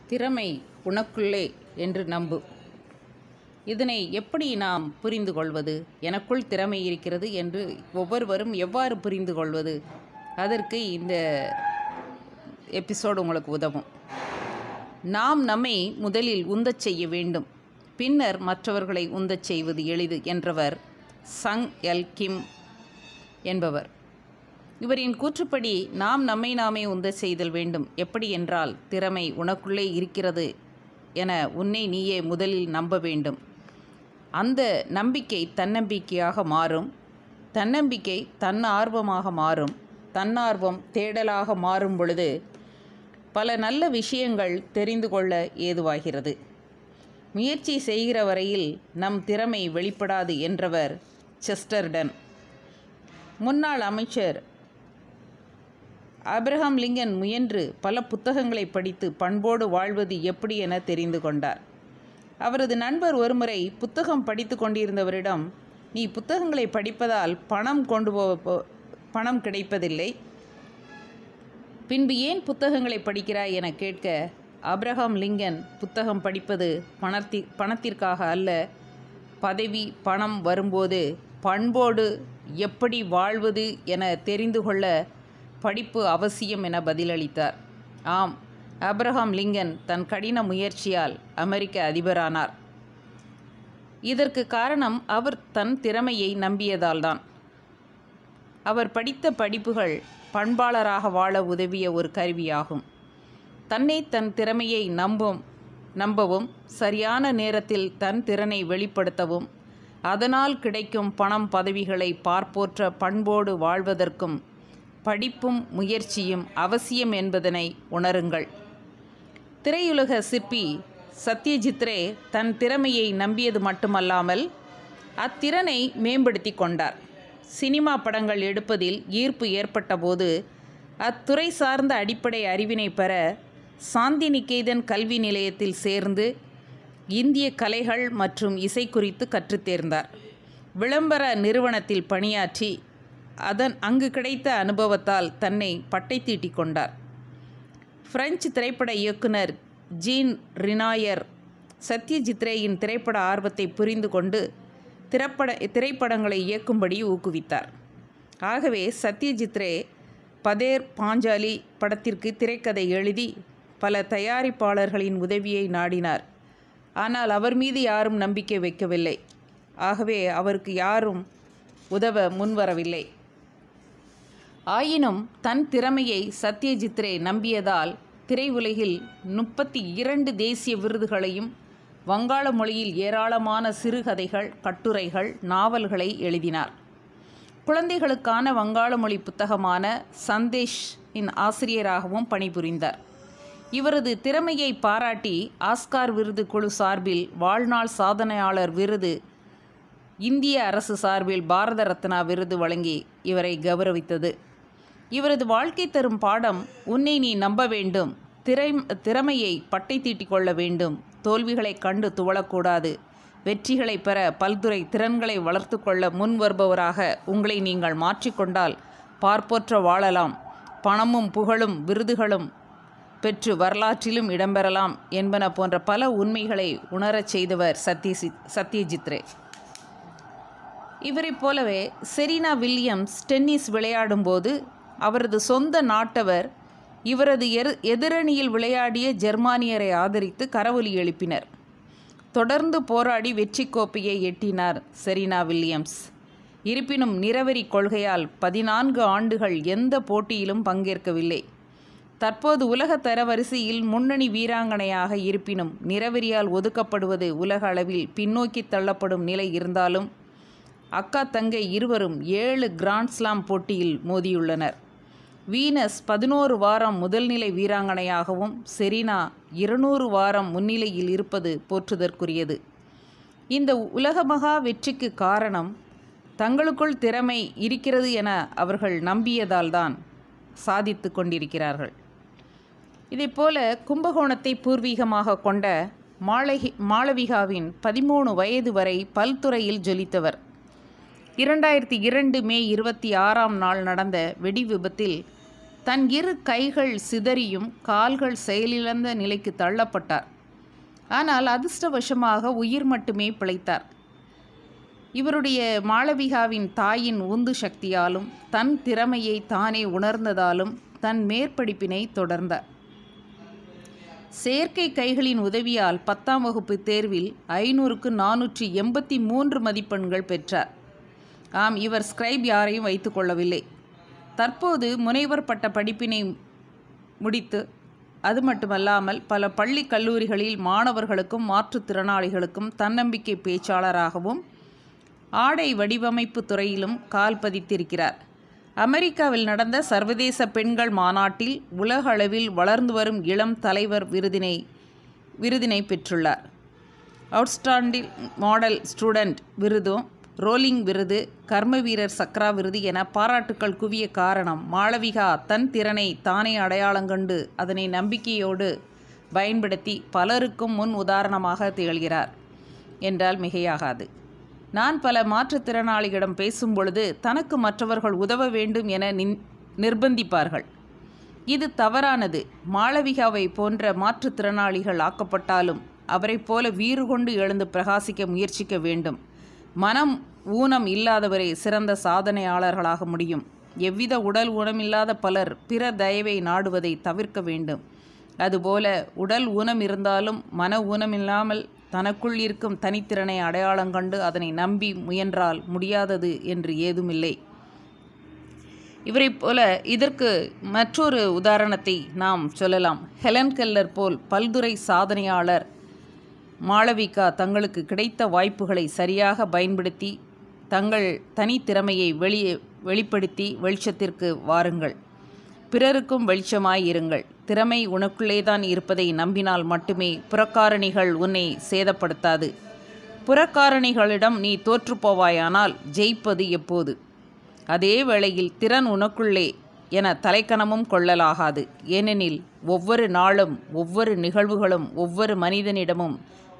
திறமை உனக்குள்ளே என்று நம்பு இதனை எப்படி நாம் புரிந்து கொள்வது எனக்குள் திறமை இருக்கிறது என்று ஒவ்வொருவரும் எவ்வாறு புரிந்து கொள்வது அதற்கு இந்த எபிசோடு உங்களுக்கு உதவும் நாம் நம்மை முதலில் உந்தச் செய்ய வேண்டும் பின்னர் மற்றவர்களை உந்தச் செய்வது எளிது என்றவர் சங் எல் கிம் என்பவர் இவரின் கூற்றுப்படி நாம் நம்மை நாமே உந்த செய்தல் வேண்டும் எப்படி என்றால் திறமை உனக்குள்ளே இருக்கிறது என உன்னை நீயே முதலில் நம்ப வேண்டும் அந்த நம்பிக்கை தன்னம்பிக்கையாக மாறும் தன்னம்பிக்கை தன்னார்வமாக மாறும் தன்னார்வம் தேடலாக மாறும் பொழுது பல நல்ல விஷயங்கள் தெரிந்து கொள்ள ஏதுவாகிறது முயற்சி செய்கிற வரையில் நம் திறமை வெளிப்படாது என்றவர் செஸ்டர்டன் முன்னாள் அமைச்சர் ஆபிரகாம் லிங்கன் முயன்று பல புத்தகங்களை படித்து பண்போடு வாழ்வது எப்படி என தெரிந்து கொண்டார் அவரது நண்பர் ஒருமுறை புத்தகம் படித்து கொண்டிருந்தவரிடம் நீ புத்தகங்களை படிப்பதால் பணம் கொண்டு போ பணம் கிடைப்பதில்லை பின்பு ஏன் புத்தகங்களை படிக்கிறாய் என கேட்க ஆப்ரஹாம் லிங்கன் புத்தகம் படிப்பது பணத்தி பணத்திற்காக அல்ல பதவி பணம் வரும்போது பண்போடு எப்படி வாழ்வது என தெரிந்து கொள்ள படிப்பு அவசியம் என பதிலளித்தார் ஆம் ஆப்ரஹாம் லிங்கன் தன் கடின முயற்சியால் அமெரிக்க அதிபரானார் இதற்கு காரணம் அவர் தன் திறமையை நம்பியதால்தான் அவர் படித்த படிப்புகள் பண்பாளராக வாழ உதவிய ஒரு கருவியாகும் தன்னை தன் திறமையை நம்பும் நம்பவும் சரியான நேரத்தில் தன் திறனை வெளிப்படுத்தவும் அதனால் கிடைக்கும் பணம் பதவிகளை பார்ப்போற்ற பண்போடு வாழ்வதற்கும் படிப்பும் முயற்சியும் அவசியம் என்பதனை உணருங்கள் திரையுலக சிற்பி சத்யஜித்ரே தன் திறமையை நம்பியது மட்டுமல்லாமல் அத்திறனை மேம்படுத்தி கொண்டார் சினிமா படங்கள் எடுப்பதில் ஈர்ப்பு ஏற்பட்டபோது அத்துறை சார்ந்த அடிப்படை அறிவினை பெற சாந்தி நிகேதன் கல்வி நிலையத்தில் சேர்ந்து இந்திய கலைகள் மற்றும் இசை குறித்து கற்றுத்தேர்ந்தார் விளம்பர நிறுவனத்தில் பணியாற்றி அதன் அங்கு கிடைத்த அனுபவத்தால் தன்னை பட்டை தீட்டிக் கொண்டார் பிரெஞ்சு திரைப்பட இயக்குனர் ஜீன் ரினாயர் சத்யஜித்ரேயின் திரைப்பட ஆர்வத்தை புரிந்து கொண்டு திரைப்பட திரைப்படங்களை இயக்கும்படி ஊக்குவித்தார் ஆகவே சத்யஜித்ரே பதேர் பாஞ்சாலி படத்திற்கு திரைக்கதை எழுதி பல தயாரிப்பாளர்களின் உதவியை நாடினார் ஆனால் அவர் மீது யாரும் நம்பிக்கை வைக்கவில்லை ஆகவே அவருக்கு யாரும் உதவ முன்வரவில்லை ஆயினும் தன் திறமையை சத்யஜித்ரே நம்பியதால் திரையுலகில் முப்பத்தி இரண்டு தேசிய விருதுகளையும் வங்காள மொழியில் ஏராளமான சிறுகதைகள் கட்டுரைகள் நாவல்களை எழுதினார் குழந்தைகளுக்கான வங்காள மொழி புத்தகமான சந்தேஷ் இன் ஆசிரியராகவும் பணிபுரிந்தார் இவரது திறமையை பாராட்டி ஆஸ்கார் விருது குழு சார்பில் வாழ்நாள் சாதனையாளர் விருது இந்திய அரசு சார்பில் பாரத ரத்னா விருது வழங்கி இவரை கௌரவித்தது இவரது வாழ்க்கை தரும் பாடம் உன்னை நீ நம்ப வேண்டும் திரை திறமையை பட்டை தீட்டிக் கொள்ள வேண்டும் தோல்விகளை கண்டு துவளக்கூடாது வெற்றிகளை பெற பல்துறை திறன்களை வளர்த்து கொள்ள முன் வருபவராக உங்களை நீங்கள் மாற்றிக்கொண்டால் பார்ப்போற்ற வாழலாம் பணமும் புகழும் விருதுகளும் பெற்று வரலாற்றிலும் இடம்பெறலாம் என்பன போன்ற பல உண்மைகளை உணரச் செய்தவர் சத்யசி சத்யஜித்ரே இவரைப் போலவே செரீனா வில்லியம்ஸ் டென்னிஸ் விளையாடும்போது அவரது சொந்த நாட்டவர் இவரது எரு எதிரணியில் விளையாடிய ஜெர்மானியரை ஆதரித்து கரவொலி எழுப்பினர் தொடர்ந்து போராடி வெற்றி கோப்பையை எட்டினார் செரீனா வில்லியம்ஸ் இருப்பினும் நிறவெறி கொள்கையால் பதினான்கு ஆண்டுகள் எந்த போட்டியிலும் பங்கேற்கவில்லை தற்போது உலக தரவரிசையில் முன்னணி வீராங்கனையாக இருப்பினும் நிறவெறியால் ஒதுக்கப்படுவது உலக அளவில் பின்னோக்கி தள்ளப்படும் நிலை இருந்தாலும் அக்கா தங்கை இருவரும் ஏழு கிராண்ட்ஸ்லாம் போட்டியில் மோதியுள்ளனர் வீனஸ் பதினோரு வாரம் முதல்நிலை வீராங்கனையாகவும் செரீனா இருநூறு வாரம் முன்னிலையில் இருப்பது போற்றுதற்குரியது இந்த உலகமகா வெற்றிக்கு காரணம் தங்களுக்குள் திறமை இருக்கிறது என அவர்கள் நம்பியதால்தான் சாதித்து கொண்டிருக்கிறார்கள் இதைப்போல கும்பகோணத்தை பூர்வீகமாக கொண்ட மாளகி மாளவிகாவின் பதிமூணு வயது வரை பல்துறையில் ஜொலித்தவர் இரண்டாயிரத்தி இரண்டு மே இருபத்தி ஆறாம் நாள் நடந்த வெடி விபத்தில் தன் இரு கைகள் சிதறியும் கால்கள் செயலிழந்த நிலைக்கு தள்ளப்பட்டார் ஆனால் அதிர்ஷ்டவசமாக உயிர் மட்டுமே பிழைத்தார் இவருடைய மாளவிகாவின் தாயின் உந்து சக்தியாலும் தன் திறமையை தானே உணர்ந்ததாலும் தன் மேற்படிப்பினை தொடர்ந்தார் செயற்கை கைகளின் உதவியால் பத்தாம் வகுப்பு தேர்வில் ஐநூறுக்கு நானூற்றி எண்பத்தி மூன்று மதிப்பெண்கள் பெற்றார் ஆம் இவர் ஸ்கிரைப் யாரையும் வைத்துக்கொள்ளவில்லை தற்போது முனைவர் பட்ட படிப்பினை முடித்து அது மட்டுமல்லாமல் பல பள்ளி கல்லூரிகளில் மாணவர்களுக்கும் மாற்றுத்திறனாளிகளுக்கும் தன்னம்பிக்கை பேச்சாளராகவும் ஆடை வடிவமைப்பு துறையிலும் கால் பதித்திருக்கிறார் அமெரிக்காவில் நடந்த சர்வதேச பெண்கள் மாநாட்டில் உலக அளவில் வளர்ந்து வரும் இளம் தலைவர் விருதினை விருதினை பெற்றுள்ளார் அவுட்ஸ்டாண்டிங் மாடல் ஸ்டூடெண்ட் விருதும் ரோலிங் விருது கர்ம வீரர் சக்ரா விருது என பாராட்டுக்கள் குவிய காரணம் மாளவிகா தன் திறனை தானே அடையாளம் கண்டு அதனை நம்பிக்கையோடு பயன்படுத்தி பலருக்கும் முன் உதாரணமாக திகழ்கிறார் என்றால் மிகையாகாது நான் பல மாற்றுத்திறனாளிகளிடம் பேசும் பொழுது தனக்கு மற்றவர்கள் உதவ வேண்டும் என நின் நிர்பந்திப்பார்கள் இது தவறானது மாளவிகாவை போன்ற மாற்றுத்திறனாளிகள் ஆக்கப்பட்டாலும் அவரைப் போல வீறு கொண்டு எழுந்து பிரகாசிக்க முயற்சிக்க வேண்டும் மனம் ஊனம் இல்லாதவரே சிறந்த சாதனையாளர்களாக முடியும் எவ்வித உடல் ஊனமில்லாத பலர் பிறர் தயவை நாடுவதை தவிர்க்க வேண்டும் அதுபோல உடல் ஊனம் இருந்தாலும் மன ஊனமில்லாமல் தனக்குள் இருக்கும் தனித்திறனை அடையாளம் கண்டு அதனை நம்பி முயன்றால் முடியாதது என்று ஏதுமில்லை இவரைப் போல இதற்கு மற்றொரு உதாரணத்தை நாம் சொல்லலாம் ஹெலன் கெல்லர் போல் பல்துறை சாதனையாளர் மாளவிகா தங்களுக்கு கிடைத்த வாய்ப்புகளை சரியாக பயன்படுத்தி தங்கள் தனித்திறமையை வெளியே வெளிப்படுத்தி வெளிச்சத்திற்கு வாருங்கள் பிறருக்கும் வெளிச்சமாய் இருங்கள் திறமை உனக்குள்ளேதான் இருப்பதை நம்பினால் மட்டுமே புறக்காரணிகள் உன்னை சேதப்படுத்தாது புறக்காரணிகளிடம் நீ தோற்றுப்போவாயானால் ஜெயிப்பது எப்போது அதே வேளையில் திறன் உனக்குள்ளே என தலைக்கணமும் கொள்ளலாகாது ஏனெனில் ஒவ்வொரு நாளும் ஒவ்வொரு நிகழ்வுகளும் ஒவ்வொரு மனிதனிடமும்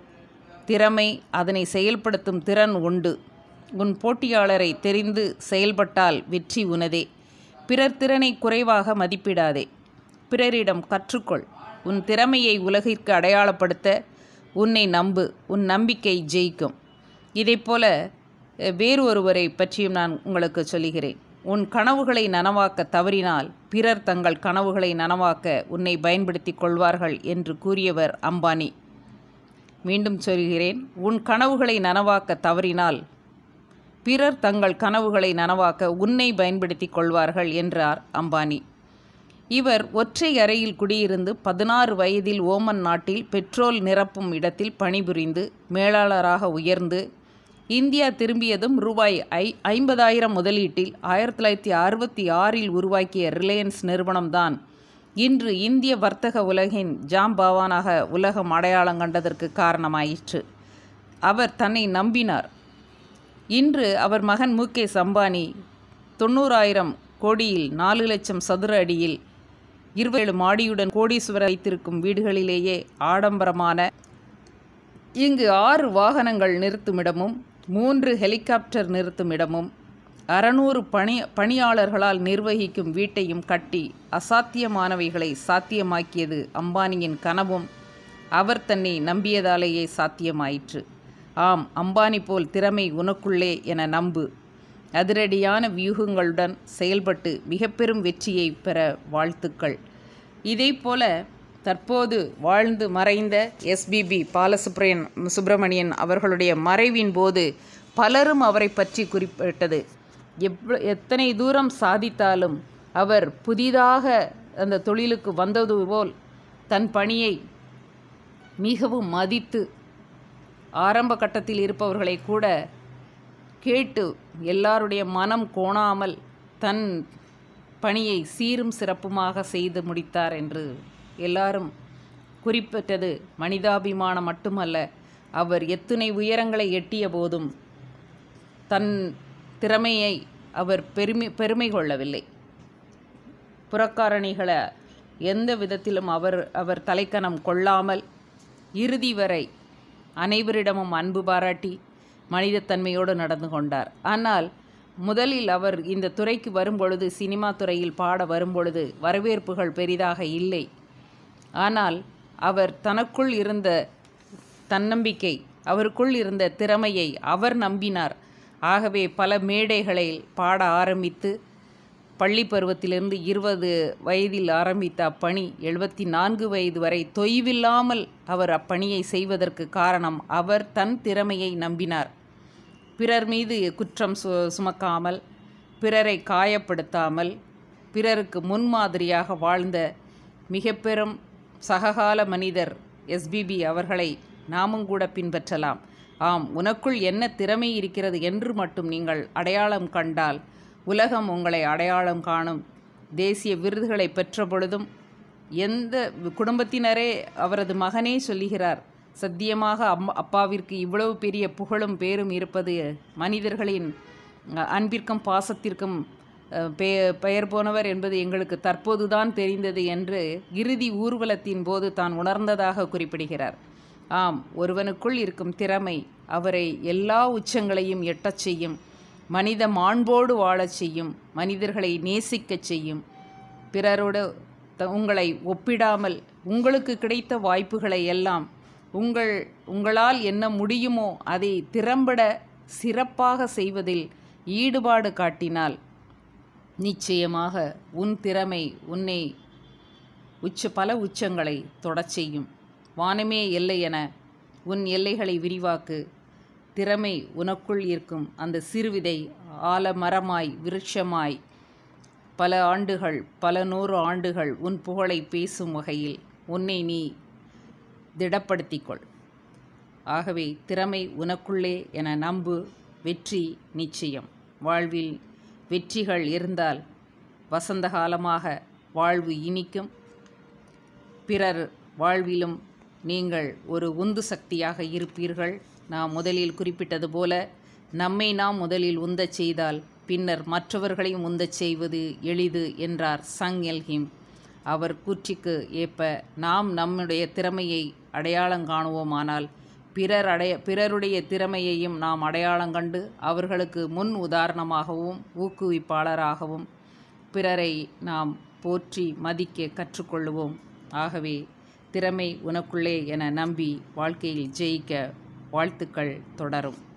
திறமை அதனை செயல்படுத்தும் திறன் உண்டு உன் போட்டியாளரை தெரிந்து செயல்பட்டால் வெற்றி உனதே பிறர் திறனை குறைவாக மதிப்பிடாதே பிறரிடம் கற்றுக்கொள் உன் திறமையை உலகிற்கு அடையாளப்படுத்த உன்னை நம்பு உன் நம்பிக்கை ஜெயிக்கும் இதைப்போல அஹ், வேறு ஒருவரை பற்றியும் நான் உங்களுக்கு சொல்லுகிறேன் உன் கனவுகளை நனவாக்க தவறினால் பிறர் தங்கள் கனவுகளை நனவாக்க உன்னை பயன்படுத்திக் கொள்வார்கள் என்று கூறியவர் அம்பானி மீண்டும் சொல்கிறேன் உன் கனவுகளை நனவாக்க தவறினால் பிறர் தங்கள் கனவுகளை நனவாக்க உன்னை பயன்படுத்திக் கொள்வார்கள் என்றார் அம்பானி இவர் ஒற்றை அறையில் குடியிருந்து பதினாறு வயதில் ஓமன் நாட்டில் பெட்ரோல் நிரப்பும் இடத்தில் பணிபுரிந்து மேலாளராக உயர்ந்து இந்தியா திரும்பியதும் ரூபாய் ஐ ஐம்பதாயிரம் முதலீட்டில் ஆயிரத்தி தொள்ளாயிரத்தி அறுபத்தி ஆறில் உருவாக்கிய ரிலையன்ஸ் நிறுவனம்தான் இன்று இந்திய வர்த்தக உலகின் ஜாம்பவானாக உலகம் அடையாளம் கண்டதற்கு காரணமாயிற்று அவர் தன்னை நம்பினார் இன்று அவர் மகன் முகேஷ் அம்பானி தொண்ணூறாயிரம் கோடியில் நாலு லட்சம் சதுர அடியில் இருபேழு மாடியுடன் கோடீஸ்வரர் வைத்திருக்கும் வீடுகளிலேயே ஆடம்பரமான இங்கு ஆறு வாகனங்கள் நிறுத்துமிடமும் மூன்று ஹெலிகாப்டர் நிறுத்துமிடமும் அறநூறு பணி பணியாளர்களால் நிர்வகிக்கும் வீட்டையும் கட்டி அசாத்தியமானவைகளை சாத்தியமாக்கியது அம்பானியின் கனவும் அவர் தன்னை நம்பியதாலேயே சாத்தியமாயிற்று ஆம் அம்பானி போல் திறமை உனக்குள்ளே என நம்பு அதிரடியான வியூகங்களுடன் செயல்பட்டு மிக பெரும் வெற்றியை பெற வாழ்த்துக்கள் இதேபோல தற்போது வாழ்ந்து மறைந்த எஸ்பிபி பாலசுப்ரயன் சுப்பிரமணியன் அவர்களுடைய மறைவின் போது பலரும் அவரை பற்றி குறிப்பிட்டது எவ்வ எத்தனை தூரம் சாதித்தாலும் அவர் புதிதாக அந்த தொழிலுக்கு வந்தது போல் தன் பணியை மிகவும் மதித்து ஆரம்ப கட்டத்தில் இருப்பவர்களை கூட கேட்டு எல்லாருடைய மனம் கோணாமல் தன் பணியை சீரும் சிறப்புமாக செய்து முடித்தார் என்று எல்லாரும் குறிப்பிட்டது மனிதாபிமானம் மட்டுமல்ல அவர் எத்தனை உயரங்களை எட்டிய போதும் தன் திறமையை அவர் பெருமை பெருமை கொள்ளவில்லை புறக்காரணிகளை எந்த விதத்திலும் அவர் அவர் தலைக்கணம் கொள்ளாமல் இறுதி வரை அனைவரிடமும் அன்பு பாராட்டி மனிதத்தன்மையோடு நடந்து கொண்டார் ஆனால் முதலில் அவர் இந்த துறைக்கு வரும்பொழுது சினிமா துறையில் பாட வரும்பொழுது வரவேற்புகள் பெரிதாக இல்லை ஆனால் அவர் தனக்குள் இருந்த தன்னம்பிக்கை அவருக்குள் இருந்த திறமையை அவர் நம்பினார் ஆகவே பல மேடைகளில் பாட ஆரம்பித்து பள்ளி பருவத்திலிருந்து இருபது வயதில் ஆரம்பித்த அப்பணி எழுபத்தி நான்கு வயது வரை தொய்வில்லாமல் அவர் அப்பணியை செய்வதற்கு காரணம் அவர் தன் திறமையை நம்பினார் பிறர் மீது குற்றம் சு சுமக்காமல் பிறரை காயப்படுத்தாமல் பிறருக்கு முன்மாதிரியாக வாழ்ந்த மிக பெரும் சககால மனிதர் எஸ்பிபி அவர்களை நாமும் கூட பின்பற்றலாம் ஆம் உனக்குள் என்ன திறமை இருக்கிறது என்று மட்டும் நீங்கள் அடையாளம் கண்டால் உலகம் உங்களை அடையாளம் காணும் தேசிய விருதுகளை பெற்ற பொழுதும் எந்த குடும்பத்தினரே அவரது மகனே சொல்லுகிறார் சத்தியமாக அம் அப்பாவிற்கு இவ்வளவு பெரிய புகழும் பேரும் இருப்பது மனிதர்களின் அன்பிற்கும் பாசத்திற்கும் பெ பெயர் போனவர் என்பது எங்களுக்கு தற்போதுதான் தெரிந்தது என்று இறுதி ஊர்வலத்தின் போது தான் உணர்ந்ததாக குறிப்பிடுகிறார் ஆம் ஒருவனுக்குள் இருக்கும் திறமை அவரை எல்லா உச்சங்களையும் எட்டச் செய்யும் மனித மாண்போடு வாழச் செய்யும் மனிதர்களை நேசிக்கச் செய்யும் பிறரோடு உங்களை ஒப்பிடாமல் உங்களுக்கு கிடைத்த வாய்ப்புகளை எல்லாம் உங்கள் உங்களால் என்ன முடியுமோ அதை திறம்பட சிறப்பாக செய்வதில் ஈடுபாடு காட்டினால் நிச்சயமாக உன் திறமை உன்னை உச்ச பல உச்சங்களை தொடச் செய்யும் வானமே எல்லை என உன் எல்லைகளை விரிவாக்கு திறமை உனக்குள் இருக்கும் அந்த சிறுவிதை ஆலமரமாய் விருட்சமாய் பல ஆண்டுகள் பல நூறு ஆண்டுகள் உன் புகழை பேசும் வகையில் உன்னை நீ திடப்படுத்திக்கொள் ஆகவே திறமை உனக்குள்ளே என நம்பு வெற்றி நிச்சயம் வாழ்வில் வெற்றிகள் இருந்தால் வசந்த காலமாக வாழ்வு இனிக்கும் பிறர் வாழ்விலும் நீங்கள் ஒரு உந்து சக்தியாக இருப்பீர்கள் நாம் முதலில் குறிப்பிட்டது போல நம்மை நாம் முதலில் உந்தச் செய்தால் பின்னர் மற்றவர்களையும் உந்தச் செய்வது எளிது என்றார் சங் எல்ஹிம் அவர் கூற்றிக்கு ஏற்ப நாம் நம்முடைய திறமையை அடையாளம் காணுவோமானால் பிறர் அடைய பிறருடைய திறமையையும் நாம் அடையாளம் கண்டு அவர்களுக்கு முன் உதாரணமாகவும் ஊக்குவிப்பாளராகவும் பிறரை நாம் போற்றி மதிக்க கற்றுக்கொள்வோம் ஆகவே திறமை உனக்குள்ளே என நம்பி வாழ்க்கையில் ஜெயிக்க வாழ்த்துக்கள் தொடரும்